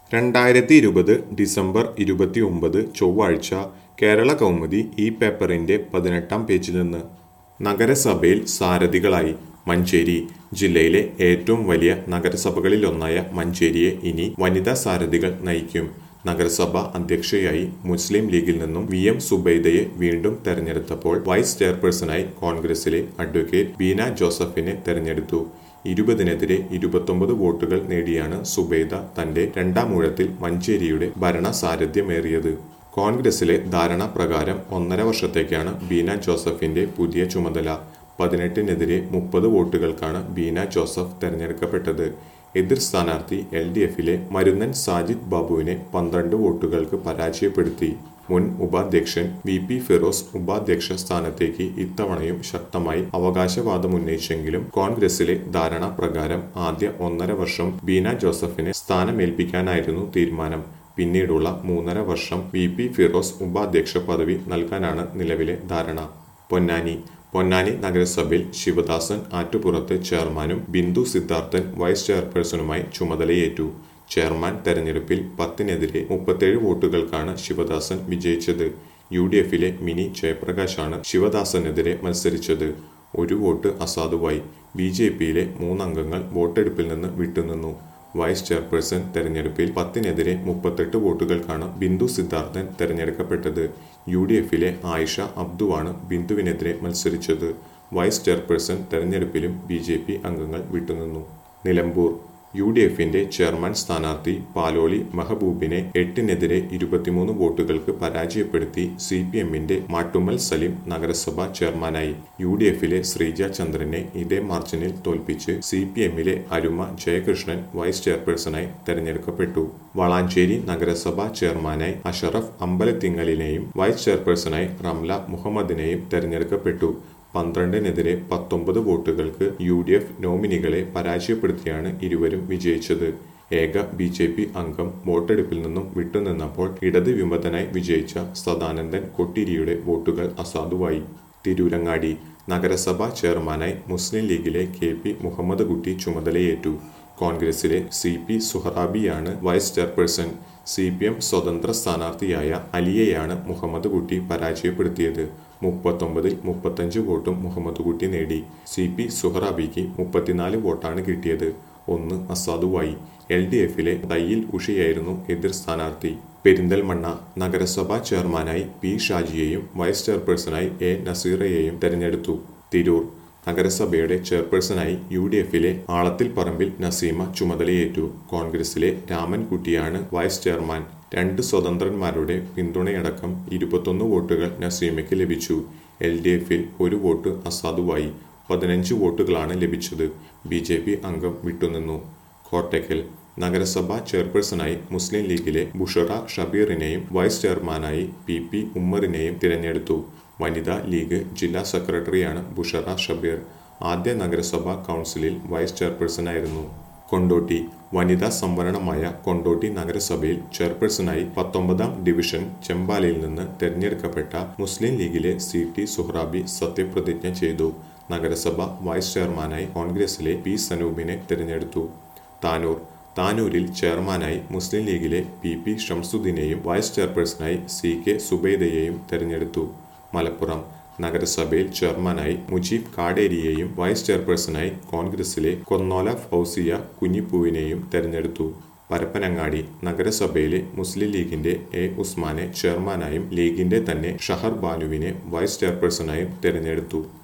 രണ്ടായിരത്തി ഇരുപത് ഡിസംബർ ഇരുപത്തി ഒമ്പത് ചൊവ്വാഴ്ച കേരള കൗമുദി ഈ പേപ്പറിന്റെ പതിനെട്ടാം പേജിൽ നിന്ന് നഗരസഭയിൽ സാരഥികളായി മഞ്ചേരി ജില്ലയിലെ ഏറ്റവും വലിയ നഗരസഭകളിലൊന്നായ മഞ്ചേരിയെ ഇനി വനിതാ സാരഥികൾ നയിക്കും നഗരസഭ അധ്യക്ഷയായി മുസ്ലിം ലീഗിൽ നിന്നും വി എം സുബൈദയെ വീണ്ടും തെരഞ്ഞെടുത്തപ്പോൾ വൈസ് ചെയർപേഴ്സണായി കോൺഗ്രസിലെ അഡ്വക്കേറ്റ് ബീന ജോസഫിനെ തെരഞ്ഞെടുത്തു ഇരുപതിനെതിരെ ഇരുപത്തൊമ്പത് വോട്ടുകൾ നേടിയാണ് സുബൈദ തന്റെ രണ്ടാം ഊഴത്തിൽ മഞ്ചേരിയുടെ ഭരണ സാരഥ്യമേറിയത് കോൺഗ്രസിലെ ധാരണ പ്രകാരം ഒന്നര വർഷത്തേക്കാണ് ബീന ജോസഫിന്റെ പുതിയ ചുമതല പതിനെട്ടിനെതിരെ മുപ്പത് വോട്ടുകൾക്കാണ് ബീന ജോസഫ് തെരഞ്ഞെടുക്കപ്പെട്ടത് എതിർ സ്ഥാനാർത്ഥി എൽ ഡി എഫിലെ മരുന്നൻ സാജിദ് ബാബുവിനെ പന്ത്രണ്ട് വോട്ടുകൾക്ക് പരാജയപ്പെടുത്തി മുൻ ഉപാധ്യക്ഷൻ വി പി ഫിറോസ് ഉപാധ്യക്ഷ സ്ഥാനത്തേക്ക് ഇത്തവണയും ശക്തമായി അവകാശവാദമുന്നയിച്ചെങ്കിലും കോൺഗ്രസിലെ ധാരണ പ്രകാരം ആദ്യ ഒന്നര വർഷം ബീന ജോസഫിനെ സ്ഥാനമേൽപ്പിക്കാനായിരുന്നു തീരുമാനം പിന്നീടുള്ള മൂന്നര വർഷം വി പി ഫിറോസ് ഉപാധ്യക്ഷ പദവി നൽകാനാണ് നിലവിലെ ധാരണ പൊന്നാനി പൊന്നാനി നഗരസഭയിൽ ശിവദാസൻ ആറ്റുപുറത്ത് ചെയർമാനും ബിന്ദു സിദ്ധാർത്ഥൻ വൈസ് ചെയർപേഴ്സണുമായി ചുമതലയേറ്റു ചെയർമാൻ തെരഞ്ഞെടുപ്പിൽ പത്തിനെതിരെ മുപ്പത്തേഴ് വോട്ടുകൾക്കാണ് ശിവദാസൻ വിജയിച്ചത് യു ഡി എഫിലെ മിനി ജയപ്രകാശാണ് ശിവദാസനെതിരെ മത്സരിച്ചത് ഒരു വോട്ട് അസാധുവായി ബി ജെ പിയിലെ മൂന്നംഗങ്ങൾ വോട്ടെടുപ്പിൽ നിന്ന് വിട്ടുനിന്നു വൈസ് ചെയർപേഴ്സൺ തെരഞ്ഞെടുപ്പിൽ പത്തിനെതിരെ മുപ്പത്തെട്ട് വോട്ടുകൾക്കാണ് ബിന്ദു സിദ്ധാർത്ഥൻ തെരഞ്ഞെടുക്കപ്പെട്ടത് യു ഡി എഫിലെ ആയിഷ അബ്ദുവാണ് ബിന്ദുവിനെതിരെ മത്സരിച്ചത് വൈസ് ചെയർപേഴ്സൺ തെരഞ്ഞെടുപ്പിലും ബി ജെ പി അംഗങ്ങൾ വിട്ടുനിന്നു നിലമ്പൂർ യു ഡി എഫിന്റെ ചെയർമാൻ സ്ഥാനാർത്ഥി പാലോളി മെഹബൂബിനെ എട്ടിനെതിരെ ഇരുപത്തിമൂന്ന് വോട്ടുകൾക്ക് പരാജയപ്പെടുത്തി സി പി എമ്മിന്റെ മാട്ടുമ്മൽ സലീം നഗരസഭാ ചെയർമാനായി യു ഡി എഫിലെ ശ്രീജ ചന്ദ്രനെ ഇതേ മാർജിനിൽ തോൽപ്പിച്ച് സി പി എമ്മിലെ അരുമ ജയകൃഷ്ണൻ വൈസ് ചെയർപേഴ്സണായി തെരഞ്ഞെടുക്കപ്പെട്ടു വളാഞ്ചേരി നഗരസഭാ ചെയർമാനായി അഷറഫ് അമ്പലത്തിങ്ങലിനെയും വൈസ് ചെയർപേഴ്സണായി റംല മുഹമ്മദിനെയും തെരഞ്ഞെടുക്കപ്പെട്ടു പന്ത്രണ്ടിനെതിരെ പത്തൊമ്പത് വോട്ടുകൾക്ക് യു ഡി എഫ് നോമിനികളെ പരാജയപ്പെടുത്തിയാണ് ഇരുവരും വിജയിച്ചത് ഏക ബി ജെ പി അംഗം വോട്ടെടുപ്പിൽ നിന്നും വിട്ടുനിന്നപ്പോൾ ഇടത് വിമതനായി വിജയിച്ച സദാനന്ദൻ കൊട്ടിരിയുടെ വോട്ടുകൾ അസാധുവായി തിരൂരങ്ങാടി നഗരസഭാ ചെയർമാനായി മുസ്ലിം ലീഗിലെ കെ പി മുഹമ്മദ് കുട്ടി ചുമതലയേറ്റു കോൺഗ്രസിലെ സി പി സുഹറാബിയാണ് vice chairperson C P M സ്വതന്ത്ര സ്ഥാനാർത്ഥിയായ അലിയെയാണ് മുഹമ്മദ് കുട്ടി പരാജയപ്പെടുത്തിയത് മുപ്പത്തൊമ്പതിൽ മുപ്പത്തഞ്ച് വോട്ടും മുഹമ്മദ് കുട്ടി നേടി സി പി സുഹറാബിക്ക് മുപ്പത്തിനാല് വോട്ടാണ് കിട്ടിയത് ഒന്ന് അസാധുവായി എൽ ഡി എഫിലെ തയ്യിൽ ഉഷയായിരുന്നു എതിർ സ്ഥാനാർത്ഥി പെരിന്തൽമണ്ണ നഗരസഭാ ചെയർമാനായി പി ഷാജിയെയും വൈസ് ചെയർപേഴ്സണായി എ നസീറയെയും തെരഞ്ഞെടുത്തു തിരൂർ നഗരസഭയുടെ ചെയർപേഴ്സണായി യു ഡി എഫിലെ ആളത്തിൽ പറമ്പിൽ നസീമ ചുമതലയേറ്റു കോൺഗ്രസിലെ രാമൻകുട്ടിയാണ് വൈസ് ചെയർമാൻ രണ്ട് സ്വതന്ത്രന്മാരുടെ പിന്തുണയടക്കം ഇരുപത്തൊന്ന് വോട്ടുകൾ നസീമയ്ക്ക് ലഭിച്ചു എൽ ഡി എഫിൽ ഒരു വോട്ട് അസാധുവായി പതിനഞ്ച് വോട്ടുകളാണ് ലഭിച്ചത് ബി ജെ പി അംഗം വിട്ടുനിന്നു കോട്ടയ്ക്കൽ നഗരസഭാ ചെയർപേഴ്സണായി മുസ്ലിം ലീഗിലെ ബുഷറ ഷബീറിനെയും വൈസ് ചെയർമാനായി പി പി ഉമ്മറിനെയും തിരഞ്ഞെടുത്തു വനിതാ ലീഗ് ജില്ലാ സെക്രട്ടറിയാണ് ബുഷറ ഷബീർ ആദ്യ നഗരസഭാ കൗൺസിലിൽ വൈസ് ചെയർപേഴ്സണായിരുന്നു കൊണ്ടോട്ടി വനിതാ സംവരണമായ കൊണ്ടോട്ടി നഗരസഭയിൽ ചെയർപേഴ്സണായി പത്തൊമ്പതാം ഡിവിഷൻ ചെമ്പാലയിൽ നിന്ന് തെരഞ്ഞെടുക്കപ്പെട്ട മുസ്ലിം ലീഗിലെ സി ടി സുഹ്റാബി സത്യപ്രതിജ്ഞ ചെയ്തു നഗരസഭ വൈസ് ചെയർമാനായി കോൺഗ്രസിലെ പി സനൂപിനെ തിരഞ്ഞെടുത്തു താനൂർ താനൂരിൽ ചെയർമാനായി മുസ്ലിം ലീഗിലെ പി പി ഷംസുദ്ദീനെയും വൈസ് ചെയർപേഴ്സണായി സി കെ സുബൈദയെയും തെരഞ്ഞെടുത്തു മലപ്പുറം നഗരസഭയിൽ ചെയർമാനായി മുജീബ് കാടേരിയെയും വൈസ് ചെയർപേഴ്സണായി കോൺഗ്രസിലെ കൊന്നോല ഫൗസിയ കുഞ്ഞിപ്പൂവിനെയും തെരഞ്ഞെടുത്തു പരപ്പനങ്ങാടി നഗരസഭയിലെ മുസ്ലിം ലീഗിന്റെ എ ഉസ്മാനെ ചെയർമാനായും ലീഗിന്റെ തന്നെ ഷഹർ ബാനുവിനെ വൈസ് ചെയർപേഴ്സണായും തെരഞ്ഞെടുത്തു